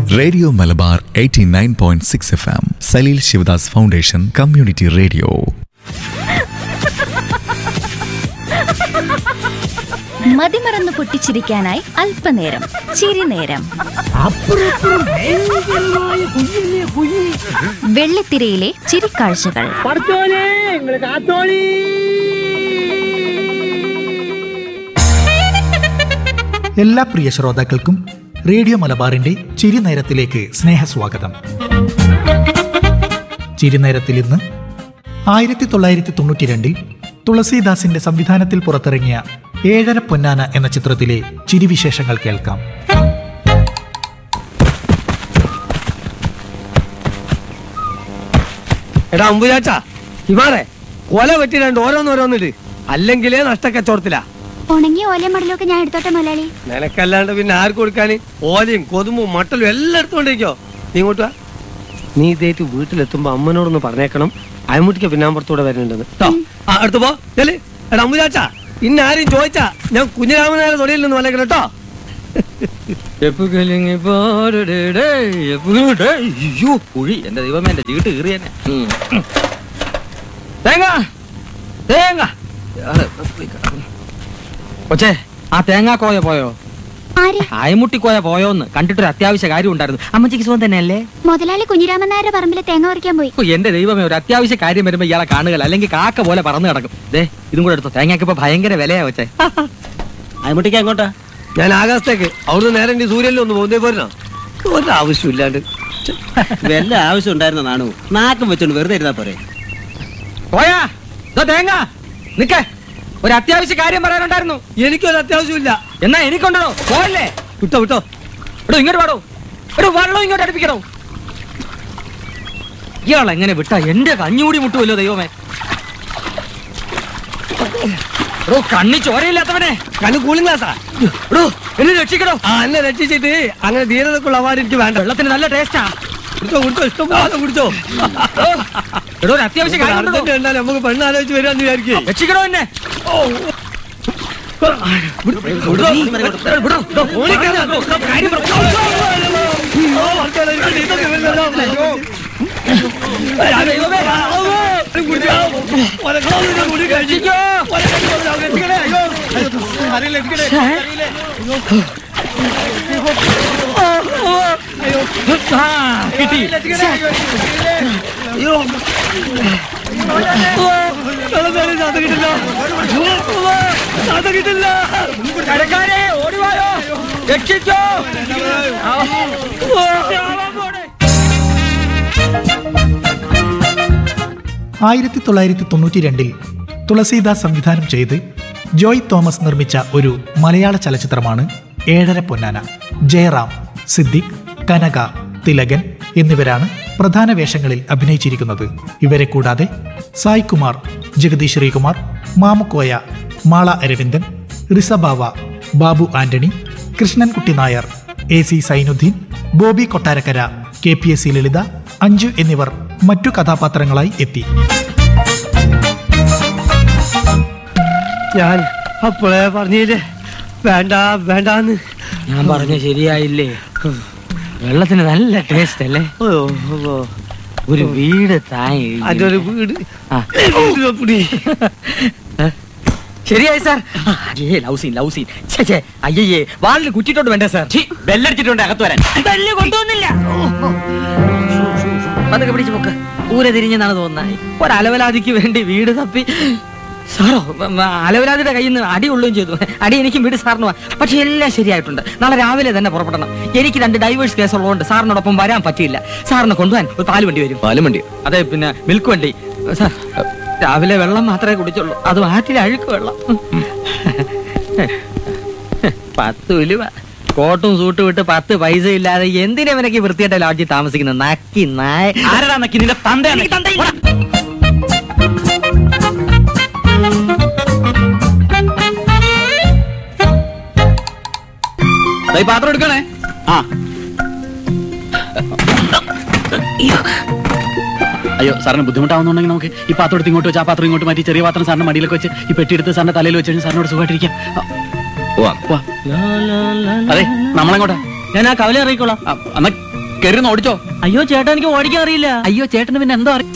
Radio Malabar 89.6 F M Saleel Sivadas foundation community radio മതിമറന്ന് പൊട്ടിച്ചിരിക്കാനായി അല്പനേരം ചിരിനേരം വെള്ളിത്തിരയിലെ ചിരിക്കാഴ്ചകൾ പഠിച്ചോനെ നിങ്ങള് കാത്തോളി എല്ലാ പ്രിയ ശ്രോതാക്കൾക്കും റേഡിയോ മലബാറിന്റെ ചിരിനേരത്തിലേക്ക് സ്നേഹസ്വാഗതം ചിരിനേരത്തിൽ ഇന്ന് ആയിരത്തി തൊള്ളായിരത്തി തൊണ്ണൂറ്റി രണ്ടിൽ തുളസീദാസിന്റെ സംവിധാനത്തിൽ പുറത്തിറങ്ങിയ ഏഴര പൊന്നാന എന്ന ചിത്രത്തിലെ ചിരിവിശേഷങ്ങൾ കേൾക്കാം എടാ അമ്പുചാച്ചാ ഇമാറെ കൊല വെട്ടി രണ്ട് ഓരോന്നോരോന്നിട്ട് അല്ലെങ്കിലേ നഷ്ടക്കച്ചവടത്തിലാ ഉണങ്ങിയ ഓലയും മടലൊക്കെ ഞാൻ എടുത്തോട്ടെ മുതലാളി നിനക്കല്ലാണ്ട് പിന്നെ ആർക്ക് കൊടുക്കാന് ഓലയും കൊതുമ്പും മട്ടലും എല്ലാം എടുത്തോണ്ടിരിക്കോ നീ ഇങ്ങോട്ട് വാ നീ ഇതേറ്റ് വീട്ടിലെത്തുമ്പോ അമ്മനോടൊന്ന് പറഞ്ഞേക്കണം അയമുട്ടിക്ക് പിന്നാമ്പുറത്തൂടെ വരുന്നുണ്ടെന്ന് ട്ടോ. ആ അടുത്ത് പോ ചെല്. എടാ അമ്പുചാച്ചാ ഇന്ന ആരും ചോദിച്ചാ ഞാൻ കുഞ്ഞിരാമനായ തൊടിയിൽ നിന്ന് വന്നേക്കണം കേട്ടോ അയ്യോ കുഴി എന്റെ ദൈവമേ എന്റെ ചീട്ട് കീറിയന്നെ തേങ്ങ തേങ്ങ കൊച്ചേ ആ തേങ്ങാക്കോയ പോയോ ആര് അയമുട്ടിക്കോയ പോയോന്ന് കണ്ടിട്ടൊരു അത്യാവശ്യ കാര്യം ഉണ്ടായിരുന്നു അമ്മച്ചിക്ക് സുഖം തന്നെയല്ലേ മുതലാളി കുഞ്ഞിരാമൻ നായരുടെ പറമ്പിൽ തേങ്ങ പറിക്കാൻ പോയി ഓ, എന്റെ ദൈവമേ ഒരു അത്യാവശ്യ കാര്യം വരുമ്പോ ഇയാളെ കാണുക അല്ലെങ്കിൽ കാക്ക പോലെ പറന്നു കിടക്കും ദേ ഇതും കൂടെ എടുത്തോ തേങ്ങയ്ക്ക് ഇപ്പൊ ഭയങ്കര വിലയാ വെച്ചേ അയമുട്ടിക്ക് എങ്ങോട്ടാ ഞാൻ ആകാശത്തേക്ക് അവിടുന്ന് നേരെ ഇനി സൂര്യനിൽ ഒന്ന് പോകുന്നേ പോരണോ ഒരു ആവശ്യമില്ലാണ്ട് വല്ല ആവശ്യം ഉണ്ടായിരുന്ന നാണു നാക്കം വെച്ചോണ്ട് വെറുതെ ഇരുന്നാ പോരെ പോയാ ദോ തേങ്ങ നിക്കേ ഒരു അത്യാവശ്യ കാര്യം പറയാനുണ്ടായിരുന്നു എനിക്കൊരു അത്യാവശ്യമില്ല എന്നാ എനിക്കുണ്ടോ പോയല്ലേ വിട്ടോ വിട്ടോ എടോ ഇങ്ങോട്ട് പാടോ എടോ വെള്ളം ഇങ്ങോട്ട് അടുപ്പിക്കണോ ഇയാൾ എങ്ങനെ വിട്ടാ എന്റെ കഞ്ഞൂടി മുട്ടുമല്ലോ ദൈവമേ എടോ കണ്ണി ചോരയില്ലാത്തവനെ കണ്ണു കൂളിംഗ് ഗ്ലാസാ എടോ എന്നെ രക്ഷിക്കണോ ആ എന്നെ രക്ഷിച്ചിട്ട് അങ്ങനെ ധീരതക്കുള്ള അവാർഡ് എനിക്ക് വേണ്ട വെള്ളത്തിന് നല്ല ടേസ്റ്റാ കുടിച്ചോ കുടിച്ചോ ഇഷ്ടം പോലെ കുടിച്ചോ എടോ ഒരു അത്യാവശ്യ കാര്യം ഉണ്ടെടോ. അർജന്റ് കണ്ടാൽ നമുക്ക് പെണ്ണ് ആലോചിച്ച് വരാന്ന് വിചാരിക്കേ രക്ഷിക്കണോ എന്നെ വിടോ, വിടോ, വിടോ, ഓടിക്കരുത്. എടോ, കാര്യം പറ. ദൈവമേ. രക്ഷിക്കോ. ആ, കിട്ടി കടക്കാരെ ഓടിവായോ രക്ഷിക്കോ ആയിരത്തി തൊള്ളായിരത്തി തൊണ്ണൂറ്റി രണ്ടിൽ തുളസീദാസ് സംവിധാനം ചെയ്ത് ജോയ് തോമസ് നിർമ്മിച്ച ഒരു മലയാള ചലച്ചിത്രമാണ് ഏഴര പൊന്നാന ജയറാം സിദ്ദിഖ് കനക തിലകൻ എന്നിവരാണ് പ്രധാന വേഷങ്ങളിൽ അഭിനയിച്ചിരിക്കുന്നത് ഇവരെ കൂടാതെ Sai Kumar Jagadish Sreekumar Mamukkoya Mala Aravindan Rizabawa Babu Antony Krishnankutty Nair A C Zainuddin Bobby Kottarakkara K P S C Lalitha Anju എന്നിവർ മറ്റു കഥാപാത്രങ്ങളായി എത്തി ഞാൻ അപ്പോഴേ പറഞ്ഞില്ലേ വേണ്ട വേണ്ടാന്ന് ഞാൻ പറഞ്ഞ ശരിയായില്ലേ വെള്ളത്തിന് നല്ല ടേസ്റ്റ് അല്ലേ ഓ, ഓ. ഒരു വീട് താഴെ അതിന്റെ ഒരു വീട് ആ. ഒരു പിടി. ശരിയായി സാർ അയ്യേ ലവ് സീൻ ലവ് സീൻ ഛേ ഛേ അയ്യേ വാലിന് കുറ്റിട്ടോണ്ട് വേണ്ടേ സാർ ബെല്ലടിച്ചിട്ടുണ്ട് അകത്ത് വരാൻ ബെല്ല് കൊണ്ടുവന്നില്ല അതൊക്കെ പിടിച്ച് പൊക്ക് ഊര തിരിഞ്ഞെന്നാണ് തോന്നുന്നത് ഒരലവലാതിക്ക് വേണ്ടി വീട് തപ്പി സാറോ മ- മ- അലവലാതിയുടെ കയ്യിൽ നിന്ന് അടി കൊള്ളുകയും ചെയ്തു അടി എനിക്കും വീട് സാറിന് പക്ഷെ എല്ലാം ശരിയായിട്ടുണ്ട് നാളെ രാവിലെ തന്നെ പുറപ്പെടണം എനിക്ക് രണ്ട് ഡൈവേഴ്സ് കേസ് ഉള്ളതുകൊണ്ട് സാറിനോടൊപ്പം വരാൻ പറ്റിയില്ല സാറിനെ കൊണ്ടുപോകാൻ ഒരു പാല് വണ്ടി വരും പാലും വണ്ടി അതെ പിന്നെ മിൽക്ക് വണ്ടി സാർ രാവിലെ വെള്ളം മാത്രമേ കുടിച്ചുള്ളൂ അത് ആറ്റിൽ അഴുക്ക് വെള്ളം പത്ത് ഉലുവ കോട്ടും സൂട്ടും വിട്ട് പത്ത് പൈസ ഇല്ലാതെ എന്തിനവനൊക്കെ വൃത്തിയായിട്ട ലോഡ്ജിൽ താമസിക്കുന്നത് നക്കി നായ ആരടാ നക്കി നിന്റെ തന്ത പാത്രം എടുക്കണേ ആ അയ്യോ സാറിന് ബുദ്ധിമുട്ടാവുന്നുണ്ടെങ്കിൽ നമുക്ക് ഈ പാത്രം എടുത്ത് ഇങ്ങോട്ട് വെച്ച് ആ പാത്രം ഇങ്ങോട്ട് മാറ്റി ചെറിയ പാത്രം സാറിന്റെ മടിയിലൊക്കെ വെച്ച് ഈ പെട്ടി എടുത്ത് സാറിന്റെ തലയിൽ വെച്ച് കഴിഞ്ഞാൽ സാറിനോട് സുഖമായിട്ടിരിക്കാം ആ, വാ. അതെ നമ്മളെങ്ങോട്ടാ ഞാൻ ആ കവല ഇറങ്ങിക്കോളാം ആ, എന്നാ കയറി ഓടിച്ചോ അയ്യോ ചേട്ടാ എനിക്ക് ഓടിക്കാൻ അറിയില്ല അയ്യോ ചേട്ടന് പിന്നെ എന്തോ അറിയാം